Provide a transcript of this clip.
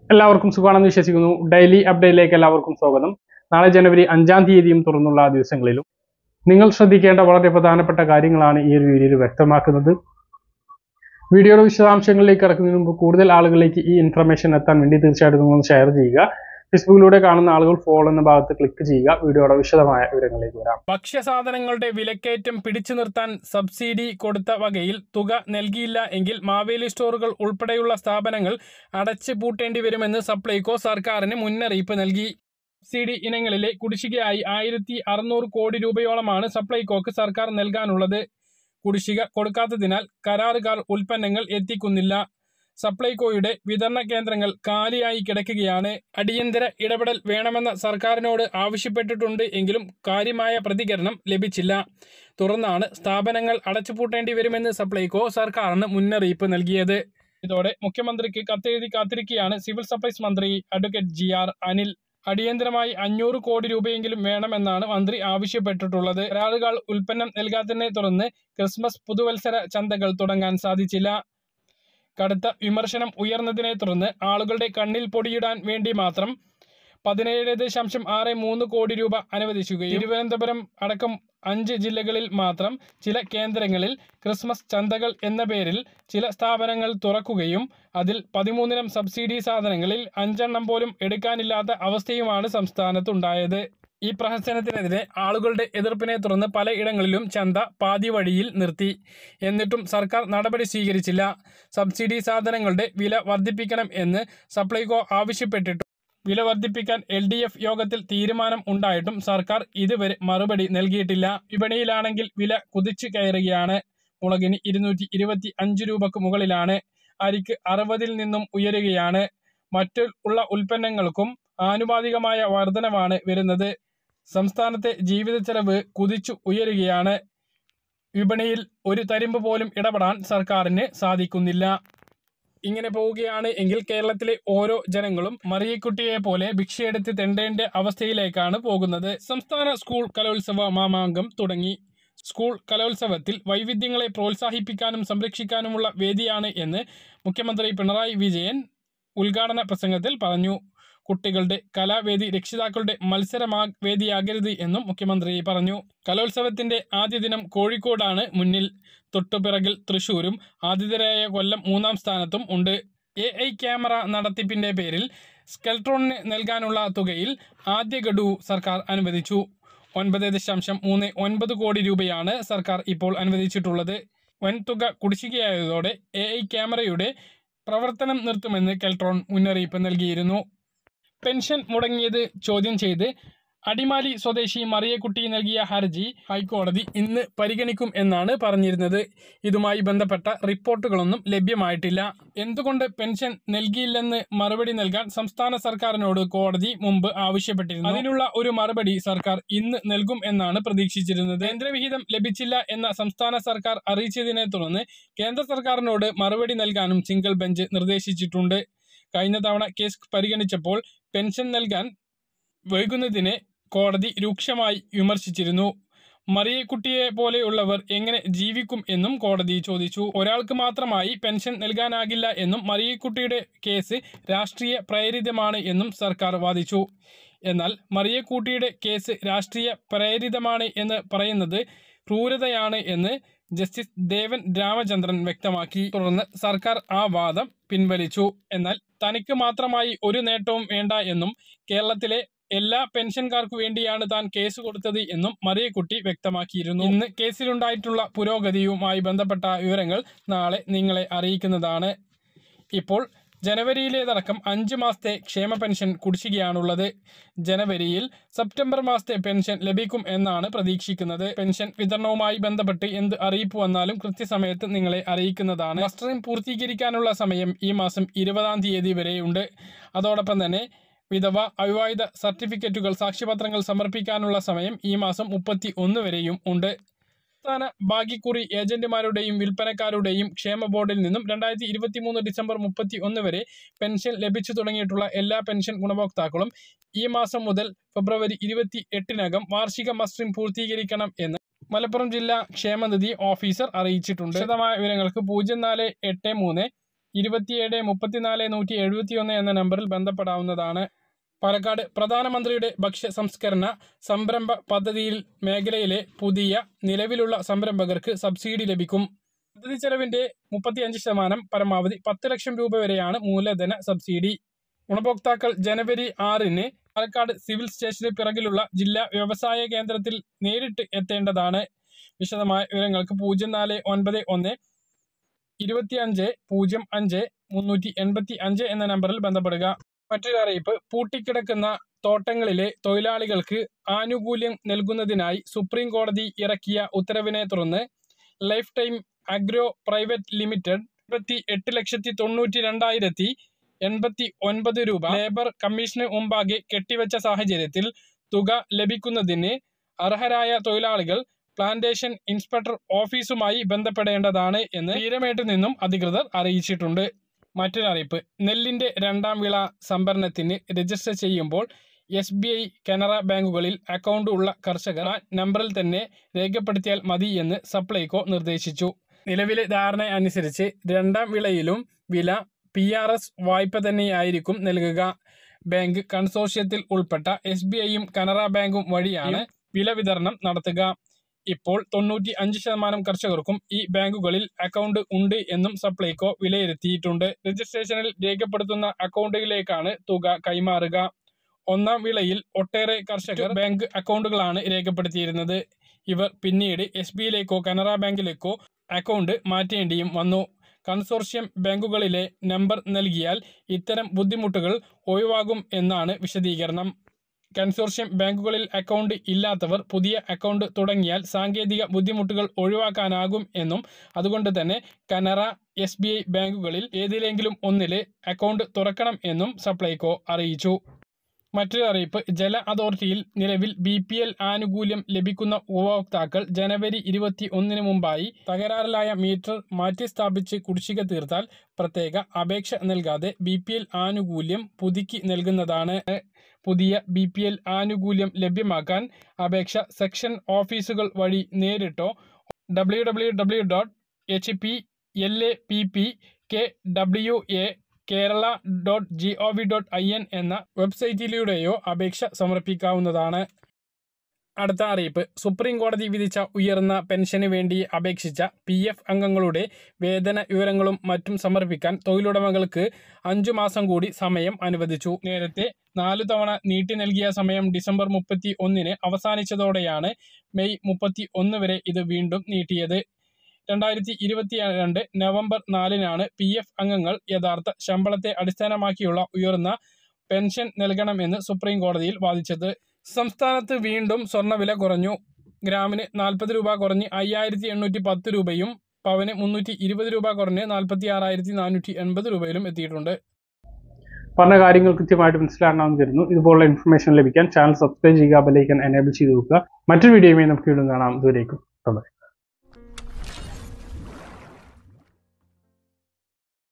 എല്ലാവർക്കും സുഖമാണെന്ന് വിശ്വസിക്കുന്നു ഡെയിലി അപ്ഡേറ്റിലേക്ക് എല്ലാവർക്കും സ്വാഗതം നാളെ ജനുവരി അഞ്ചാം തീയതിയും തുറന്നുള്ള ദിവസങ്ങളിലും നിങ്ങൾ ശ്രദ്ധിക്കേണ്ട വളരെ പ്രധാനപ്പെട്ട കാര്യങ്ങളാണ് ഈ ഒരു വീഡിയോയിൽ വ്യക്തമാക്കുന്നത് വീഡിയോയുടെ വിശദാംശങ്ങളിലേക്ക് കിടക്കുന്നതിന് മുമ്പ് കൂടുതൽ ആളുകളിലേക്ക് ഈ ഇൻഫർമേഷൻ എത്താൻ വേണ്ടി തീർച്ചയായിട്ടും നിങ്ങൾ ഷെയർ ചെയ്യുക ഫേസ്ബുക്കിലൂടെ കാണുന്ന ആളുകൾ ഫോളോ എന്ന ഭാഗത്ത് ക്ലിക്ക് ചെയ്യുക വീഡിയോയുടെ വിശദമായ വിവരങ്ങളിലേക്ക് വരാം ഭക്ഷ്യസാധനങ്ങളുടെ വിലക്കയറ്റം പിടിച്ചു നിർത്താൻ സബ്സിഡി കൊടുത്ത വകയിൽ തുക നൽകിയില്ല എങ്കിൽ മാവേലി സ്റ്റോറുകൾ ഉൾപ്പെടെയുള്ള സ്ഥാപനങ്ങൾ അടച്ചു പൂട്ടേണ്ടി വരുമെന്ന് സപ്ലൈകോ സർക്കാരിന് മുന്നറിയിപ്പ് നൽകി സബ്സിഡി ഇനങ്ങളിലെ കുടിശ്ശികയായി ആയിരത്തി അറുന്നൂറ് കോടി രൂപയോളമാണ് സപ്ലൈകോക്ക് സർക്കാർ നൽകാനുള്ളത് കുടിശ്ശിക കൊടുക്കാത്തതിനാൽ കരാറുകാർ ഉൽപ്പന്നങ്ങൾ എത്തിക്കുന്നില്ല സപ്ലൈകോയുടെ വിതരണ കേന്ദ്രങ്ങൾ കാലിയായി കിടക്കുകയാണ് അടിയന്തര ഇടപെടൽ വേണമെന്ന സർക്കാരിനോട് ആവശ്യപ്പെട്ടിട്ടുണ്ട് എങ്കിലും കാര്യമായ പ്രതികരണം ലഭിച്ചില്ല തുടർന്നാണ് സ്ഥാപനങ്ങൾ അടച്ചുപൂട്ടേണ്ടി വരുമെന്ന് സപ്ലൈകോ സർക്കാരിന് മുന്നറിയിപ്പ് നൽകിയത് ഇതോടെ മുഖ്യമന്ത്രിക്ക് കത്തെഴുതി കാത്തിരിക്കുകയാണ് സിവിൽ സപ്ലൈസ് മന്ത്രി അഡ്വക്കേറ്റ് ജി ആർ അനിൽ അടിയന്തരമായി അഞ്ഞൂറ് കോടി രൂപയെങ്കിലും വേണമെന്നാണ് മന്ത്രി ആവശ്യപ്പെട്ടിട്ടുള്ളത് കരാറുകൾ ഉൽപ്പന്നം നൽകാത്തതിനെ തുടർന്ന് ക്രിസ്മസ് പുതുവത്സര ചന്തകൾ തുടങ്ങാൻ സാധിച്ചില്ല കടുത്ത വിമർശനം ഉയർന്നതിനെ തുടർന്ന് ആളുകളുടെ കണ്ണിൽ പൊടിയിടാൻ വേണ്ടി മാത്രം പതിനേഴ് ദശാംശം ആറ് മൂന്ന് കോടി രൂപ അനുവദിക്കുകയും തിരുവനന്തപുരം അടക്കം അഞ്ച് ജില്ലകളിൽ മാത്രം ചില കേന്ദ്രങ്ങളിൽ ക്രിസ്മസ് ചന്തകൾ എന്ന പേരിൽ ചില സ്ഥാപനങ്ങൾ തുറക്കുകയും അതിൽ പതിമൂന്നിനം സബ്സിഡി സാധനങ്ങളിൽ അഞ്ചെണ്ണം പോലും എടുക്കാനില്ലാത്ത അവസ്ഥയുമാണ് സംസ്ഥാനത്തുണ്ടായത് ഈ പ്രഹസനത്തിനെതിരെ ആളുകളുടെ എതിർപ്പിനെ തുടർന്ന് പലയിടങ്ങളിലും ചന്ത പാതി വഴിയിൽ നിർത്തി എന്നിട്ടും സർക്കാർ നടപടി സ്വീകരിച്ചില്ല സബ്സിഡി സാധനങ്ങളുടെ വില വർദ്ധിപ്പിക്കണം എന്ന് സപ്ലൈകോ ആവശ്യപ്പെട്ടിട്ടു വില വർദ്ധിപ്പിക്കാൻ എൽ ഡി എഫ് യോഗത്തിൽ തീരുമാനം ഉണ്ടായിട്ടും സർക്കാർ ഇതുവരെ മറുപടി നൽകിയിട്ടില്ല വിപണിയിലാണെങ്കിൽ വില കുതിച്ചു കയറുകയാണ് മുളകിന് ഇരുന്നൂറ്റി ഇരുപത്തി അഞ്ച് രൂപക്ക് മുകളിലാണ് അരിക്ക് അറുപതിൽ നിന്നും ഉയരുകയാണ് മറ്റു ഉള്ള ഉൽപ്പന്നങ്ങൾക്കും ആനുപാതികമായ വർധനവാണ് വരുന്നത് സംസ്ഥാനത്തെ ജീവിത ചെലവ് കുതിച്ചു ഉയരുകയാണ് വിപണിയിൽ ഒരു തരിമ്പ് പോലും ഇടപെടാൻ സർക്കാരിന് സാധിക്കുന്നില്ല ഇങ്ങനെ പോവുകയാണ് എങ്കിൽ കേരളത്തിലെ ഓരോ ജനങ്ങളും മറിയക്കുട്ടിയെ പോലെ ഭിക്ഷയെടുത്ത് തെണ്ടേണ്ട അവസ്ഥയിലേക്കാണ് പോകുന്നത് സംസ്ഥാന സ്കൂൾ കലോത്സവ മാമാങ്കം തുടങ്ങി സ്കൂൾ കലോത്സവത്തിൽ വൈവിധ്യങ്ങളെ പ്രോത്സാഹിപ്പിക്കാനും സംരക്ഷിക്കാനുമുള്ള വേദിയാണ് എന്ന് മുഖ്യമന്ത്രി പിണറായി വിജയൻ ഉദ്ഘാടന പ്രസംഗത്തിൽ പറഞ്ഞു കുട്ടികളുടെ കലാവേദി രക്ഷിതാക്കളുടെ മത്സരമാ വേദിയാകരുത് എന്നും മുഖ്യമന്ത്രി പറഞ്ഞു കലോത്സവത്തിന്റെ ആദ്യ ദിനം കോഴിക്കോടാണ് മുന്നിൽ തൊട്ടുപിറകിൽ തൃശൂരും ആതിഥേയരായ കൊല്ലം മൂന്നാം സ്ഥാനത്തും ഉണ്ട് എ ഐ ക്യാമറ നടത്തിപ്പിന്റെ പേരിൽ സ്കെൽട്രോണിന് നൽകാനുള്ള തുകയിൽ ആദ്യ ഗഡു സർക്കാർ അനുവദിച്ചു ഒൻപത് ദശാംശം മൂന്ന് ഒൻപത് കോടി രൂപയാണ് സർക്കാർ ഇപ്പോൾ അനുവദിച്ചിട്ടുള്ളത് വൻ തുക കുടിശ്ശികയായതോടെ എ ഐ ക്യാമറയുടെ പ്രവർത്തനം നിർത്തുമെന്ന് കെൽട്രോൺ മുന്നറിയിപ്പ് നൽകിയിരുന്നു പെൻഷൻ മുടങ്ങിയത് ചോദ്യം ചെയ്ത് അടിമാലി സ്വദേശി മറിയക്കുട്ടി നൽകിയ ഹർജി ഹൈക്കോടതി ഇന്ന് പരിഗണിക്കും എന്നാണ് പറഞ്ഞിരുന്നത് ഇതുമായി ബന്ധപ്പെട്ട റിപ്പോർട്ടുകളൊന്നും ലഭ്യമായിട്ടില്ല എന്തുകൊണ്ട് പെൻഷൻ നൽകിയില്ലെന്ന് മറുപടി നൽകാൻ സംസ്ഥാന സർക്കാരിനോട് കോടതി മുമ്പ് ആവശ്യപ്പെട്ടിരുന്നു അതിനുള്ള ഒരു മറുപടി സർക്കാർ ഇന്ന് നൽകും എന്നാണ് പ്രതീക്ഷിച്ചിരുന്നത് കേന്ദ്രവിഹിതം ലഭിച്ചില്ല എന്ന സംസ്ഥാന സർക്കാർ അറിയിച്ചതിനെ തുടർന്ന് കേന്ദ്ര സർക്കാരിനോട് മറുപടി നൽകാനും സിംഗിൾ ബെഞ്ച് നിർദ്ദേശിച്ചിട്ടുണ്ട് കഴിഞ്ഞ തവണ കേസ് പരിഗണിച്ചപ്പോൾ പെൻഷൻ നൽകാൻ വൈകുന്നതിനെ കോടതി രൂക്ഷമായി വിമർശിച്ചിരുന്നു മറിയക്കുട്ടിയെ പോലെയുള്ളവർ എങ്ങനെ ജീവിക്കും എന്നും കോടതി ചോദിച്ചു ഒരാൾക്ക് മാത്രമായി പെൻഷൻ നൽകാനാകില്ല എന്നും മറിയക്കുട്ടിയുടെ കേസ് രാഷ്ട്രീയ പ്രേരിതമാണ് എന്നും സർക്കാർ വാദിച്ചു എന്നാൽ മറിയക്കുട്ടിയുടെ കേസ് രാഷ്ട്രീയ പ്രേരിതമാണ് എന്ന് പറയുന്നത് ക്രൂരതയാണ് എന്ന് ജസ്റ്റിസ് ദേവൻ രാമചന്ദ്രൻ വ്യക്തമാക്കി തുടർന്ന് സർക്കാർ ആ വാദം പിൻവലിച്ചു എന്നാൽ തനിക്ക് മാത്രമായി ഒരു നേട്ടവും വേണ്ട എന്നും കേരളത്തിലെ എല്ലാ പെൻഷൻകാർക്കു വേണ്ടിയാണ് താൻ കേസ് കൊടുത്തത് എന്നും മറിയക്കുട്ടി വ്യക്തമാക്കിയിരുന്നു ഇന്ന് കേസിലുണ്ടായിട്ടുള്ള പുരോഗതിയുമായി ബന്ധപ്പെട്ട വിവരങ്ങൾ നാളെ നിങ്ങളെ അറിയിക്കുന്നതാണ് ഇപ്പോൾ ജനുവരിയിലേതടക്കം അഞ്ച് മാസത്തെ ക്ഷേമ പെൻഷൻ കുടിശ്ശികയാണുള്ളത് ജനുവരിയിൽ സെപ്റ്റംബർ മാസത്തെ പെൻഷൻ ലഭിക്കും എന്നാണ് പ്രതീക്ഷിക്കുന്നത് പെൻഷൻ വിതരണവുമായി ബന്ധപ്പെട്ട് എന്ത് അറിയിപ്പ് വന്നാലും കൃത്യസമയത്ത് നിങ്ങളെ അറിയിക്കുന്നതാണ് മസ്റ്ററിംഗ് പൂർത്തീകരിക്കാനുള്ള സമയം ഈ മാസം ഇരുപതാം തീയതി വരെയുണ്ട് അതോടൊപ്പം തന്നെ വിധവ അവിവാഹിത സർട്ടിഫിക്കറ്റുകൾ സാക്ഷ്യപത്രങ്ങൾ സമർപ്പിക്കാനുള്ള സമയം ഈ മാസം മുപ്പത്തി ഒന്ന് വരെയും ഉണ്ട് സംസ്ഥാന ഭാഗ്യക്കുറി ഏജന്റുമാരുടെയും വിൽപ്പനക്കാരുടെയും ക്ഷേമ ബോർഡിൽ നിന്നും രണ്ടായിരത്തി ഇരുപത്തി മൂന്ന് ഡിസംബർ മുപ്പത്തി ഒന്ന് വരെ പെൻഷൻ ലഭിച്ചു തുടങ്ങിയിട്ടുള്ള എല്ലാ പെൻഷൻ ഗുണഭോക്താക്കളും ഈ മാസം മുതൽ ഫെബ്രുവരി ഇരുപത്തി എട്ടിനകം വാർഷിക മസ്റ്ററിംഗ് പൂർത്തീകരിക്കണം എന്ന് മലപ്പുറം ജില്ലാ ക്ഷേമനിധി ഓഫീസർ അറിയിച്ചിട്ടുണ്ട് വിശദമായ വിവരങ്ങൾക്ക് പൂജ്യം നാല് എട്ട് മൂന്ന് ഇരുപത്തിയേഴ് മുപ്പത്തിനാല് നൂറ്റി എഴുപത്തിയൊന്ന് എന്ന നമ്പറിൽ ബന്ധപ്പെടാവുന്നതാണ് പാലക്കാട് പ്രധാനമന്ത്രിയുടെ ഭക്ഷ്യ സംസ്കരണ സംരംഭ പദ്ധതിയിൽ മേഖലയിലെ പുതിയ നിലവിലുള്ള സംരംഭകർക്ക് സബ്സിഡി ലഭിക്കും പദ്ധതി ചെലവിന്റെ മുപ്പത്തിയഞ്ച് ശതമാനം പരമാവധി പത്ത് ലക്ഷം രൂപ വരെയാണ് മൂലധന സബ്സിഡി ഗുണഭോക്താക്കൾ ജനുവരി ആറിന് പാലക്കാട് സിവിൽ സ്റ്റേഷന് പിറകിലുള്ള ജില്ലാ വ്യവസായ കേന്ദ്രത്തിൽ നേരിട്ട് എത്തേണ്ടതാണ് വിശദമായ വിവരങ്ങൾക്ക് പൂജ്യം നാല് ഒൻപത് ഒന്ന് ഇരുപത്തിയഞ്ച് പൂജ്യം അഞ്ച് മുന്നൂറ്റി എൺപത്തി അഞ്ച് എന്ന നമ്പറിൽ ബന്ധപ്പെടുക മറ്റൊരു അറിയിപ്പ് പൂട്ടിക്കിടക്കുന്ന തോട്ടങ്ങളിലെ തൊഴിലാളികൾക്ക് ആനുകൂല്യം നൽകുന്നതിനായി സുപ്രീം കോടതി ഇറക്കിയ ഉത്തരവിനെ തുടർന്ന് life time agro private limited ഇരുപത്തി എട്ട് ലക്ഷത്തി തൊണ്ണൂറ്റി രണ്ടായിരത്തി എൺപത്തി ഒൻപത് രൂപ ലേബർ കമ്മീഷന് മുമ്പാകെ കെട്ടിവെച്ച സാഹചര്യത്തിൽ തുക ലഭിക്കുന്നതിന് അർഹരായ തൊഴിലാളികൾ പ്ലാന്റേഷൻ ഇൻസ്പെക്ടർ ഓഫീസുമായി ബന്ധപ്പെടേണ്ടതാണ് എന്ന് തീരമേട്ടിൽ നിന്നും അധികൃതർ അറിയിച്ചിട്ടുണ്ട് മറ്റൊരു അറിയിപ്പ് നെല്ലിന്റെ രണ്ടാം വിള സംഭരണത്തിന് രജിസ്റ്റർ ചെയ്യുമ്പോൾ എസ് ബി ഐ കനറ ബാങ്കുകളിൽ അക്കൗണ്ട് ഉള്ള കർഷകർ ആ നമ്പറിൽ തന്നെ രേഖപ്പെടുത്തിയാൽ മതി എന്ന് സപ്ലൈകോ നിർദ്ദേശിച്ചു നിലവിലെ ധാരണ അനുസരിച്ച് രണ്ടാം വിളയിലും വില പി ആർ എസ് വായ്പ തന്നെയായിരിക്കും നൽകുക ബാങ്ക് കൺസോർഷ്യത്തിൽ ഉൾപ്പെട്ട എസ് ബി ഐയും കനറ ബാങ്കും വഴിയാണ് വില വിതരണം നടത്തുക ഇപ്പോൾ തൊണ്ണൂറ്റി അഞ്ച് ശതമാനം കർഷകർക്കും ഈ ബാങ്കുകളിൽ അക്കൗണ്ട് ഉണ്ട് എന്നും സപ്ലൈകോ വിലയിരുത്തിയിട്ടുണ്ട് രജിസ്ട്രേഷനിൽ രേഖപ്പെടുത്തുന്ന അക്കൗണ്ടിലേക്കാണ് തുക കൈമാറുക ഒന്നാം വിളയിൽ ഒട്ടേറെ കർഷകർ ബാങ്ക് അക്കൗണ്ടുകളാണ് രേഖപ്പെടുത്തിയിരുന്നത് ഇവർ പിന്നീട് എസ് ബിയിലേക്കോ കനറ ബാങ്കിലേക്കോ അക്കൗണ്ട് മാറ്റേണ്ടിയും വന്നു കൺസോർഷ്യം ബാങ്കുകളിലെ നമ്പർ നൽകിയാൽ ഇത്തരം ബുദ്ധിമുട്ടുകൾ ഒഴിവാകും എന്നാണ് വിശദീകരണം കൺസോർഷ്യം ബാങ്കുകളിൽ അക്കൗണ്ട് ഇല്ലാത്തവർ പുതിയ അക്കൗണ്ട് തുടങ്ങിയാൽ സാങ്കേതിക ബുദ്ധിമുട്ടുകൾ ഒഴിവാക്കാനാകും എന്നും അതുകൊണ്ട് തന്നെ കനറ എസ് ബി ഐ ബാങ്കുകളിൽ ഏതിലെങ്കിലും ഒന്നിലെ അക്കൗണ്ട് തുറക്കണം എന്നും സപ്ലൈകോ അറിയിച്ചു മറ്റൊരു അറിയിപ്പ് ജല അതോറിറ്റിയിൽ നിലവിൽ ബി പി എൽ ആനുകൂല്യം ലഭിക്കുന്ന ഉപഭോക്താക്കൾ ജനുവരി ഇരുപത്തി ഒന്നിന് മുമ്പായി തകരാറിലായ മീറ്റർ മാറ്റി സ്ഥാപിച്ച് കുടിശ്ശിക തീർത്താൽ പ്രത്യേക അപേക്ഷ നൽകാതെ ബി പി എൽ ആനുകൂല്യം പുതുക്കി നൽകുന്നതാണ് പുതിയ ബി പി എൽ ആനുകൂല്യം ലഭ്യമാക്കാൻ അപേക്ഷ സെക്ഷൻ ഓഫീസുകൾ വഴി നേരിട്ടോ W W W dot H P L A P P K W A Kerala dot G O V dot I N എന്ന വെബ്സൈറ്റിലൂടെയോ അപേക്ഷ സമർപ്പിക്കാവുന്നതാണ് അടുത്ത അറിയിപ്പ് സുപ്രീം കോടതി വിധിച്ച ഉയർന്ന പെൻഷന് വേണ്ടി അപേക്ഷിച്ച പി എഫ് അംഗങ്ങളുടെ വേതന വിവരങ്ങളും മറ്റും സമർപ്പിക്കാൻ തൊഴിലുടമകൾക്ക് അഞ്ചു മാസം കൂടി സമയം അനുവദിച്ചു നേരത്തെ നാലു തവണ നീട്ടി നൽകിയ സമയം ഡിസംബർ മുപ്പത്തി ഒന്നിന് അവസാനിച്ചതോടെയാണ് മെയ് മുപ്പത്തി ഒന്ന് വരെ ഇത് വീണ്ടും നീട്ടിയത് രണ്ടായിരത്തി ഇരുപത്തി രണ്ട് നവംബർ നാലിനാണ് പി എഫ് അംഗങ്ങൾ യഥാർത്ഥ ശമ്പളത്തെ അടിസ്ഥാനമാക്കിയുള്ള ഉയർന്ന പെൻഷൻ നൽകണമെന്ന് സുപ്രീം കോടതിയിൽ വാദിച്ചത് സംസ്ഥാനത്ത് വീണ്ടും സ്വർണ്ണവില കുറഞ്ഞു ഗ്രാമിന് നാൽപ്പത് രൂപ കുറഞ്ഞ് അയ്യായിരത്തി എണ്ണൂറ്റി പത്ത് രൂപയും പവന് മുന്നൂറ്റി ഇരുപത് രൂപ കുറഞ്ഞ് നാൽപ്പത്തി ആറായിരത്തി നാനൂറ്റി എൺപത് രൂപയിലും എത്തിയിട്ടുണ്ട് പറഞ്ഞ കാര്യങ്ങൾ കൃത്യമായിട്ട് മനസ്സിലാണെന്ന് തരുന്നു ഇതുപോലുള്ള ഇൻഫർമേഷൻ ലഭിക്കാൻ ചാനൽ സബ്സ്ക്രൈബ് ചെയ്യുക ബെലൈക്കൻ എനേബിൾ ചെയ്ത് നോക്കുക മറ്റൊരു വീഡിയോയുമായി നമുക്ക് വീണ്ടും കാണാം ദൂരേക്കും ബൈ